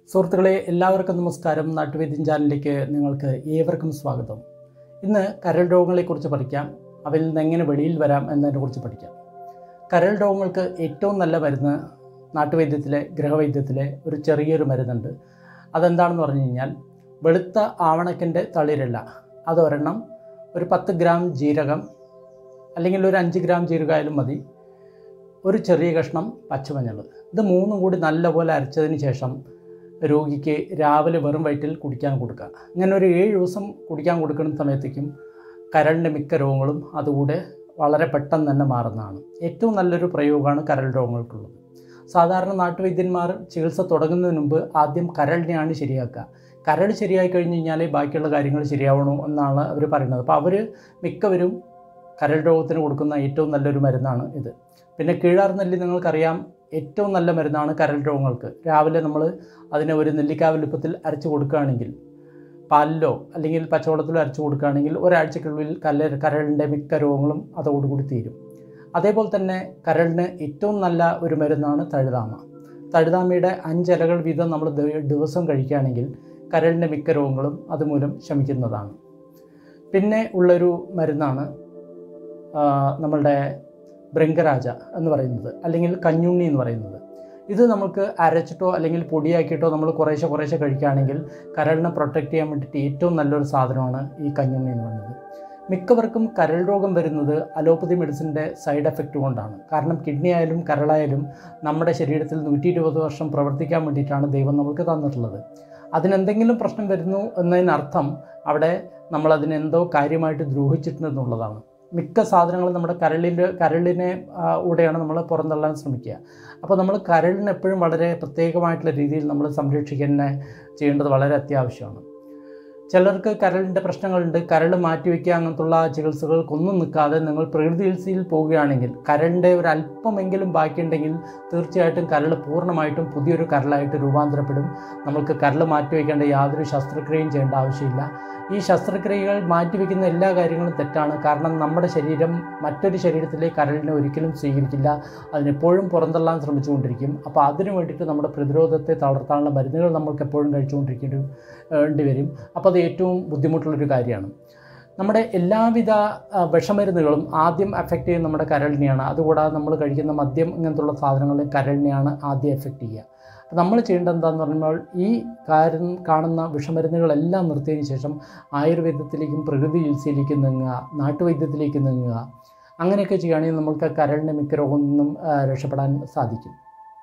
സുഹൃത്തുക്കളെ എല്ലാവർക്കും നമസ്കാരം നാട്ടുവൈദ്യൻ ചാനലിലേക്ക് നിങ്ങൾക്ക് ഏവർക്കും സ്വാഗതം ഇന്ന് കരൾ രോഗങ്ങളെക്കുറിച്ച് പഠിക്കാം അവയിൽ നിന്ന് എങ്ങനെ വെളിയിൽ വരാം എന്നതിനെക്കുറിച്ച് പഠിക്കാം കരൾ രോഗങ്ങൾക്ക് ഏറ്റവും നല്ല മരുന്ന് നാട്ടുവൈദ്യത്തിലെ ഗൃഹവൈദ്യത്തിലെ ഒരു ചെറിയൊരു മരുന്നുണ്ട് അതെന്താണെന്ന് പറഞ്ഞു കഴിഞ്ഞാൽ വെളുത്ത ആവണക്കിൻ്റെ തളിരില അതൊരെണ്ണം ഒരു പത്ത് ഗ്രാം ജീരകം അല്ലെങ്കിൽ ഒരു അഞ്ച് ഗ്രാം ജീരകമായാലും മതി ഒരു ചെറിയ കഷ്ണം പച്ചമഞ്ഞൾ ഇത് മൂന്നും കൂടി നല്ലപോലെ അരച്ചതിന് ശേഷം രോഗിക്ക് രാവിലെ വെറും വയറ്റിൽ കുടിക്കാൻ കൊടുക്കുക ഇങ്ങനെ ഒരു ഏഴ് ദിവസം കുടിക്കാൻ കൊടുക്കുന്ന സമയത്തേക്കും കരളിൻ്റെ മിക്ക രോഗങ്ങളും അതുകൂടെ വളരെ പെട്ടെന്ന് തന്നെ മാറുന്നതാണ് ഏറ്റവും നല്ലൊരു പ്രയോഗമാണ് കരൾ രോഗങ്ങൾക്കുള്ളത് സാധാരണ നാട്ടുവൈദ്യന്മാർ ചികിത്സ തുടങ്ങുന്നതിന് മുമ്പ് ആദ്യം കരളിനെയാണ് ശരിയാക്കുക കരൾ ശരിയായി കഴിഞ്ഞ് കഴിഞ്ഞാലേ ബാക്കിയുള്ള കാര്യങ്ങൾ ശരിയാവണോ എന്നാണ് അവർ പറയുന്നത് അപ്പോൾ അവർ മിക്കവരും കരൾ രോഗത്തിന് കൊടുക്കുന്ന ഏറ്റവും നല്ലൊരു മരുന്നാണ് ഇത് പിന്നെ കീഴാർ നെല്ലി നിങ്ങൾക്കറിയാം ഏറ്റവും നല്ല മരുന്നാണ് കരൾ രോഗങ്ങൾക്ക് രാവിലെ നമ്മൾ അതിനെ ഒരു നെല്ലിക്കാ വലുപ്പത്തിൽ അരച്ച് കൊടുക്കുകയാണെങ്കിൽ പാലിലോ അല്ലെങ്കിൽ പച്ചവെള്ളത്തിലോ അരച്ച് കൊടുക്കുകയാണെങ്കിൽ ഒരാഴ്ചക്കുള്ളിൽ കല്ല കരളിൻ്റെ മിക്ക രോഗങ്ങളും അതോടുകൂടി തീരും അതേപോലെ തന്നെ കരളിന് ഏറ്റവും നല്ല ഒരു മരുന്നാണ് തഴുതാമ തഴുതാമയുടെ അഞ്ചിലകൾ വീതം നമ്മൾ ദി- ദിവസം കഴിക്കുകയാണെങ്കിൽ കരളിൻ്റെ മിക്ക രോഗങ്ങളും അതുമൂലം ശമിക്കുന്നതാണ് പിന്നെ ഉള്ളൊരു മരുന്നാണ് ആ, നമ്മളുടെ ബൃങ്കരാജ എന്ന് പറയുന്നത് അല്ലെങ്കിൽ കഞ്ഞുണ്ണി എന്ന് പറയുന്നത് ഇത് നമുക്ക് അരച്ചിട്ടോ അല്ലെങ്കിൽ പൊടിയാക്കിയിട്ടോ നമ്മൾ കുറേശ്ശെ കുറേശ്ശെ കഴിക്കുകയാണെങ്കിൽ കരളിനെ പ്രൊട്ടക്റ്റ് ചെയ്യാൻ വേണ്ടിയിട്ട് ഏറ്റവും നല്ലൊരു സാധനമാണ് ഈ കഞ്ഞുണ്ണി എന്ന് പറയുന്നത് മിക്കവർക്കും കരൾ രോഗം വരുന്നത് അലോപ്പതി മെഡിസിൻ്റെ സൈഡ് എഫക്റ്റ് കൊണ്ടാണ് കാരണം കിഡ്നി ആയാലും കരളായാലും നമ്മുടെ ശരീരത്തിൽ നൂറ്റി ഇരുപത് വർഷം പ്രവർത്തിക്കാൻ വേണ്ടിയിട്ടാണ് ദൈവം നമുക്ക് തന്നിട്ടുള്ളത് അതിനെന്തെങ്കിലും പ്രശ്നം വരുന്നു എന്നതിനർത്ഥം അവിടെ നമ്മളതിനെന്തോ കാര്യമായിട്ട് ദ്രോഹിച്ചിട്ടുണ്ടെന്നുള്ളതാണ് മിക്ക സാധനങ്ങളും നമ്മുടെ കരളിൻ്റെ കരളിനെ ആ, ഊടെയാണ് നമ്മൾ പുറന്തള്ളാൻ ശ്രമിക്കുക അപ്പോൾ നമ്മൾ കരളിന് എപ്പോഴും വളരെ പ്രത്യേകമായിട്ടുള്ള രീതിയിൽ നമ്മൾ സംരക്ഷിക്കാൻ തന്നെ ചെയ്യേണ്ടത് വളരെ അത്യാവശ്യമാണ് ചിലർക്ക് കരളിൻ്റെ പ്രശ്നങ്ങളുണ്ട് കരൾ മാറ്റിവെക്കുക അങ്ങനത്തുള്ള ചികിത്സകൾക്കൊന്നും നിൽക്കാതെ നിങ്ങൾ പ്രകൃതി ചികിത്സയിൽ പോവുകയാണെങ്കിൽ കരളിൻ്റെ ഒരു അല്പമെങ്കിലും ബാക്കിയുണ്ടെങ്കിൽ തീർച്ചയായിട്ടും കരൾ പൂർണ്ണമായിട്ടും പുതിയൊരു കരളായിട്ട് രൂപാന്തരപ്പെടും നമ്മൾക്ക് കരൾ മാറ്റിവെക്കേണ്ട യാതൊരു ശസ്ത്രക്രിയയും ചെയ്യേണ്ട ആവശ്യമില്ല ഈ ശസ്ത്രക്രിയകൾ മാറ്റിവെക്കുന്ന എല്ലാ കാര്യങ്ങളും തെറ്റാണ് കാരണം നമ്മുടെ ശരീരം മറ്റൊരു ശരീരത്തിലെ കരളിനെ ഒരിക്കലും സ്വീകരിക്കില്ല അതിനെപ്പോഴും പുറന്തള്ളാൻ ശ്രമിച്ചുകൊണ്ടിരിക്കും അപ്പോൾ അതിനു വേണ്ടിയിട്ട് നമ്മുടെ പ്രതിരോധത്തെ തളർത്താനുള്ള മരുന്നുകൾ നമ്മൾക്ക് എപ്പോഴും കഴിച്ചുകൊണ്ടിരിക്കേണ്ടി വേണ്ടി വരും അപ്പോൾ അത് ഏറ്റവും ബുദ്ധിമുട്ടുള്ളൊരു കാര്യമാണ് നമ്മുടെ എല്ലാവിധ ആ, വിഷമരുന്നുകളും ആദ്യം എഫക്റ്റ് ചെയ്യുന്നത് നമ്മുടെ കരളിനെയാണ് അതുകൂടാതെ നമ്മൾ കഴിക്കുന്ന മദ്യം ഇങ്ങനത്തുള്ള സാധനങ്ങൾ കരളിനെയാണ് ആദ്യം എഫക്റ്റ് ചെയ്യുക അപ്പോൾ നമ്മൾ ചെയ്യേണ്ടത് എന്താണെന്ന് പറയുമ്പോൾ ഈ കാര്യം കാണുന്ന വിഷമരുന്നുകളെല്ലാം നിർത്തിയതിന് ശേഷം ആയുർവേദത്തിലേക്കും പ്രകൃതി ചികിത്സയിലേക്കും നീങ്ങുക നാട്ടുവൈദ്യത്തിലേക്ക് നീങ്ങുക അങ്ങനെയൊക്കെ ചെയ്യുകയാണെങ്കിൽ നമുക്ക് കരളിൻ്റെ മിക്ക രോഗങ്ങളിൽ നിന്നും ആ, രക്ഷപ്പെടാൻ സാധിക്കും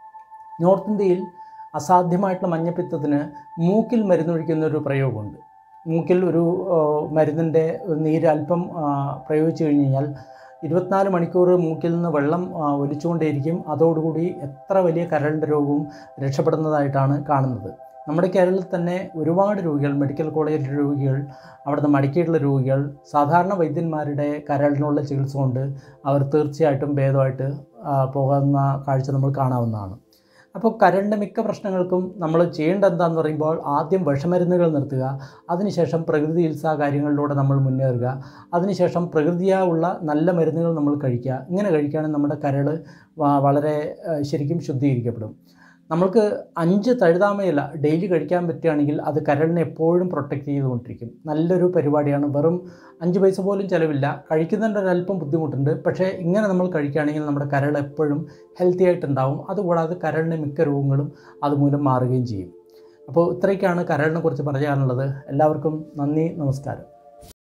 നോർത്ത് ഇന്ത്യയിൽ അസാധ്യമായിട്ടുള്ള മഞ്ഞപ്പിത്തത്തിന് മൂക്കിൽ മരുന്നൊഴിക്കുന്ന ഒരു പ്രയോഗമുണ്ട് മൂക്കിൽ ഒരു ആ, മരുന്നിൻ്റെ നീര് അല്പം ആ, പ്രയോഗിച്ചു കഴിഞ്ഞ് കഴിഞ്ഞാൽ ഇരുപത്തിനാല് മണിക്കൂർ മൂക്കിൽ നിന്ന് വെള്ളം ആ, ഒലിച്ചുകൊണ്ടേയിരിക്കും അതോടുകൂടി എത്ര വലിയ കരളിൻ്റെ രോഗവും രക്ഷപ്പെടുന്നതായിട്ടാണ് കാണുന്നത് നമ്മുടെ കേരളത്തിൽ തന്നെ ഒരുപാട് രോഗികൾ മെഡിക്കൽ കോളേജിലെ രോഗികൾ അവിടുന്ന് മടക്കിയിട്ടുള്ള രോഗികൾ സാധാരണ വൈദ്യന്മാരുടെ കരളിനുള്ള ചികിത്സ കൊണ്ട് അവർ തീർച്ചയായിട്ടും ഭേദമായിട്ട് ആ, പോകുന്ന കാഴ്ച നമ്മൾ കാണാവുന്നതാണ് അപ്പോൾ കരളിൻ്റെ മിക്ക പ്രശ്നങ്ങൾക്കും നമ്മൾ ചെയ്യേണ്ടത് എന്താണെന്ന് പറയുമ്പോൾ ആദ്യം വിഷമരുന്നുകൾ നിർത്തുക അതിനുശേഷം പ്രകൃതി ചികിത്സാ കാര്യങ്ങളിലൂടെ നമ്മൾ മുന്നേറുക അതിനുശേഷം പ്രകൃതിയാ ഉള്ള നല്ല മരുന്നുകൾ നമ്മൾ കഴിക്കുക ഇങ്ങനെ കഴിക്കുകയാണെങ്കിൽ നമ്മുടെ കരൾ വ- വളരെ ആ, ശരിക്കും ശുദ്ധീകരിക്കപ്പെടും നമ്മൾക്ക് അഞ്ച് തഴുതാമയില ഡെയിലി കഴിക്കാൻ പറ്റുകയാണെങ്കിൽ അത് കരളിനെ എപ്പോഴും പ്രൊട്ടക്റ്റ് ചെയ്തുകൊണ്ടിരിക്കും നല്ലൊരു പരിപാടിയാണ് വെറും അഞ്ച് പൈസ പോലും ചിലവില്ല കഴിക്കുന്നതിൻ്റെ ഒരല്പം ബുദ്ധിമുട്ടുണ്ട് പക്ഷേ ഇങ്ങനെ നമ്മൾ കഴിക്കുകയാണെങ്കിൽ നമ്മുടെ കരൾ എപ്പോഴും ഹെൽത്തി ആയിട്ടുണ്ടാവും അതുകൂടാതെ കരളിൻ്റെ മിക്ക രോഗങ്ങളും അതുമൂലം മാറുകയും ചെയ്യും അപ്പോൾ ഇത്രയൊക്കെയാണ് കരളിനെ കുറിച്ച് പറയാനുള്ളത് എല്ലാവർക്കും നന്ദി നമസ്കാരം